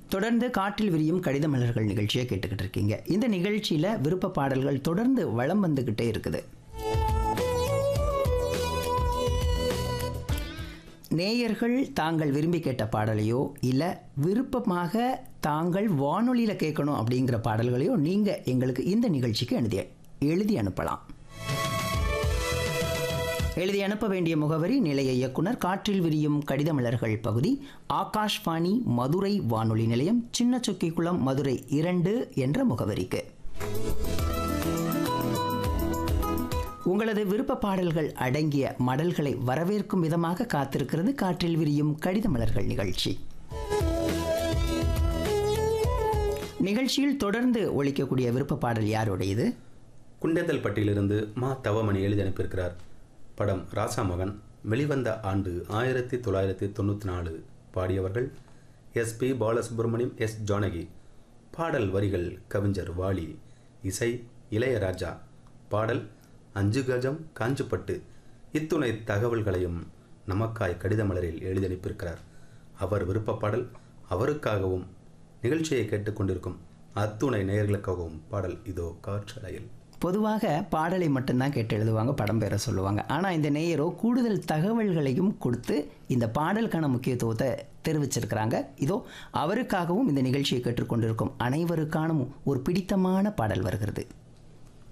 தொடர்ந்து காற்றில் விரியும் கடித மலர்கள் நிகழ்ச்சியை கேட்டுக்கிட்டு இருக்கீங்க இந்த நிகழ்ச்சியில் விருப்ப பாடல்கள் தொடர்ந்து வளம் வந்துக்கிட்டே இருக்குது நேயர்கள் தாங்கள் விரும்பி கேட்ட பாடலையோ இல்லை விருப்பமாக தாங்கள் வானொலியில் கேட்கணும் அப்படிங்கிற பாடல்களையோ நீங்கள் எங்களுக்கு இந்த நிகழ்ச்சிக்கு எழுதி எழுதி அனுப்பலாம் எழுதி அனுப்ப வேண்டிய முகவரி நிலைய இயக்குனர் காற்றில் விரியும் கடிதமலர்கள் பகுதி ஆகாஷ்வாணி மதுரை வானொலி நிலையம் சின்ன சொக்கிக்குளம் மதுரை இரண்டு என்ற முகவரிக்கு உங்களது விருப்ப பாடல்கள் அடங்கிய மடல்களை வரவேற்கும் விதமாக காத்திருக்கிறது காற்றில் விரியும் கடிதமலர்கள் நிகழ்ச்சி நிகழ்ச்சியில் தொடர்ந்து ஒழிக்கக்கூடிய விருப்ப பாடல் யாருடையது குண்டேந்தல் பட்டியிலிருந்து மா தவமணி எழுதி அனுப்பியிருக்கிறார் படம் ராசா மகன் வெளிவந்த ஆண்டு ஆயிரத்தி தொள்ளாயிரத்தி தொண்ணூற்றி நாலு பாடியவர்கள் S P Balasubrahmanyam S Janaki பாடல் வரிகள் கவிஞர் வாலி இசை இளையராஜா பாடல் அஞ்சு கஜம் காஞ்சுப்பட்டு இத்துணை தகவல்களையும் நமக்காய் கடித மலரில் எழுதி அனுப்பியிருக்கிறார் அவர் விருப்ப பாடல் அவருக்காகவும் நிகழ்ச்சியை கேட்டுக்கொண்டிருக்கும் அத்துணை நேயர்களுக்காகவும் பாடல் இதோ காற்றலையில் பொதுவாக பாடலை மட்டும்தான் கேட்டு எழுதுவாங்க படம் பெற சொல்லுவாங்க ஆனால் இந்த நேயரோ கூடுதல் தகவல்களையும் கொடுத்து இந்த பாடலுக்கான முக்கியத்துவத்தை தெரிவிச்சிருக்கிறாங்க இதோ அவருக்காகவும் இந்த நிகழ்ச்சியை கேட்டுக்கொண்டிருக்கும் அனைவருக்கான ஒரு பிடித்தமான பாடல் வருகிறது